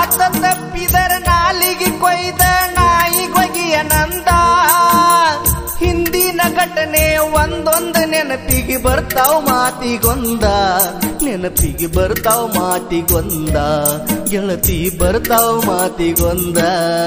ಮಾತ ತಪ್ಪಿದರ ನಾಲಿಗೆ ಕೊಯ್ದ ನಾಯಿ ಗೊಗಿಯ ನಂದ ಹಿಂದಿನ ಘಟನೆ ಒಂದೊಂದು ನೆನಪಿಗೆ ಬರ್ತಾವ ಮಾತಿಗೊಂದ ನೆನಪಿಗೆ ಬರ್ತಾವ ಮಾತಿಗೊಂದ ಗೆಳತಿ ಬರ್ತಾವ ಮಾತಿಗೊಂದ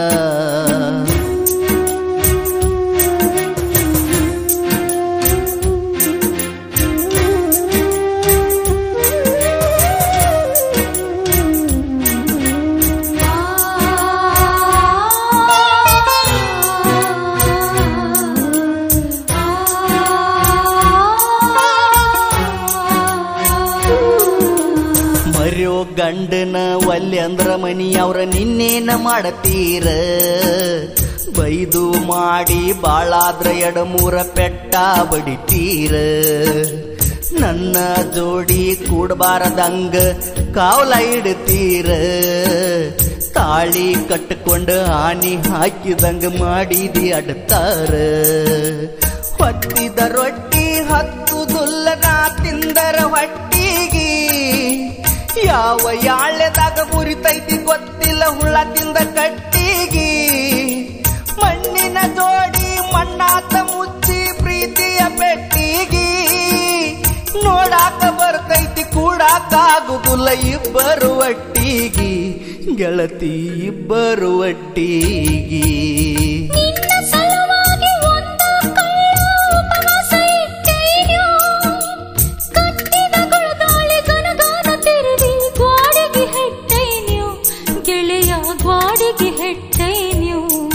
ಮರ್ಯೋ ಗಂಡನ ಒಲ್ಲೆ ಅಂದ್ರ ಮನಿ ಅವ್ರ ನಿನ್ನೇನ ಮಾಡತೀರ ಬೈದು ಮಾಡಿ ಬಾಳಾದ್ರ ಎಡಮೂರ ಪೆಟ್ಟ ಬಡಿತೀರ ನನ್ನ ಜೋಡಿ ಕೂಡಬಾರದಂಗ ಕಾವಲ ಇಡ್ತೀರ ತಾಳಿ ಕಟ್ಕೊಂಡು ಆನಿ ಹಾಕಿದಂಗ ಮಾಡಿದಿ ಅಡ್ತಾರ ಹೊತ್ತಿದ ರೊಟ್ಟಿ ಹತ್ತು ದುಲ್ಲನ ತಿಂದರ ಹೊಟ್ಟಿಗಿ ಯಾವ ಯಾಳೆದಾಗ ಮುರಿತೈತಿ ಗೊತ್ತಿಲ್ಲ ಹುಳ ತಿಂದ ಕಟ್ಟಿಗಿ ಮಣ್ಣಿನ ಜೋಡಿ ಮಣ್ಣಾತ ಮುಚ್ಚಿ ಪ್ರೀತಿಯ ಪೆಟ್ಟಿಗಿ ನೋಡಾಕ ಬರ್ತೈತಿ ಕೂಡಾಕಾಗುದಿಲ್ಲ ಇಬ್ಬರು ಒಟ್ಟಿಗಿ ಗೆಳತಿ ಇಬ್ಬರು ಒಟ್ಟಿಗಿ ನಿನ್ನ ಸಲುವಾಗಿ ಒಂದು ಕಳ್ಳ ಉಪವಾಸ ಇಟ್ಟೇನು ಕಟ್ಟಿದ ಗುಳಗಾಳಿ ಗನಗಾನ ತಿರುಗಿ ಗ್ವಾಡಿಗೆ ಹೆಟ್ಟೇನು ಗೆಳೆಯ ಗ್ವಾಡಿಗೆ ಹೆಟ್ಟೇನು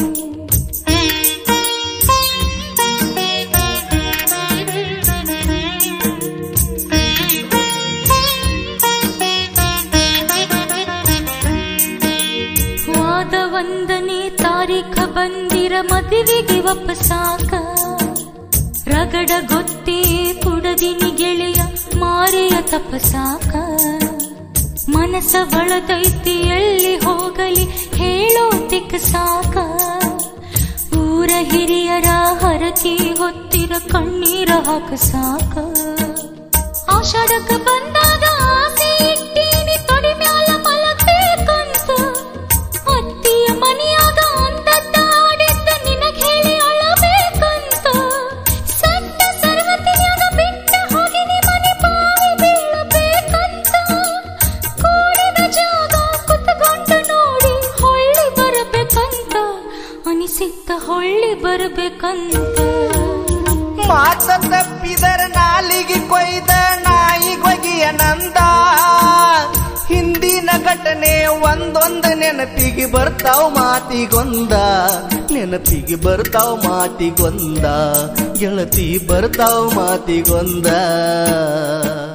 ವಾದ ಒಂದನೇ ತಾರೀಖ ಬಂದಿರ ಮದುವೆಗೆ ವಾಪಸಾಕ ರಗಡ ಗೊತ್ತೇ ಕುಡದಿನಿ ಗೆಳೆಯ ಮಾರಿಯ ತಪಸಾಕ ಮನಸ ಬಳದೈತಿ ಎಲ್ಲಿ ಹೋಗಲಿ ಹೇಳೋ ತಿಕ್ಕ ಸಾಕ ಊರ ಹಿರಿಯರ ಹರತಿ ಹೊತ್ತಿರ ಕಣ್ಣೀರ ಹಾಕ ಸಾಕ ಆಷಾಢಕ ಬಂದಾಗ ಆಸೆ ಇಟ್ಟೀನಿ ತೊಡಿ ಮ್ಯಾಲ ಮಲಗ್ಬೇಕಂತ ಅತ್ತಿಯ ಮನೆಯಾಗ ಅಂತದ್ದ ಆಡಿದ್ದ ನಿನಗ್ ಹೇಳಿ ಅಳಬೇಕಂತ ಸಟ್ಟ ಸರ್ವತಿಯಾಗ ಬಿಟ್ಟ ಹೋಗಿನಿ ಮನೆ ಬಾವಿ ಬೀಳಬೇಕಂತ ಕೂಡಿದ ಜಾಗ ಕುತ್ಕೊಂಡು ನೋಡಿ ಹೊಳ್ಳಿ ಬರಬೇಕಂತ ಅನಿಸಿತ್ತ ಹೊಳ್ಳಿ ಬರಬೇಕಂತ ಮಾತ ತಪ್ಪಿದರ ನಾಲಿಗೆ ಕೊಯ್ದ ನಾಯಿ ಗೊಗಿಯ ನಂದ ಹಿಂದಿನ ಘಟನೆ ಒಂದೊಂದು ನೆನಪಿಗೆ ಬರ್ತಾವ ಮಾತಿಗೊಂದ ನೆನಪಿಗೆ ಬರ್ತಾವ ಮಾತಿಗೊಂದ ಗೆಳತಿ ಬರ್ತಾವ ಮಾತಿಗೊಂದ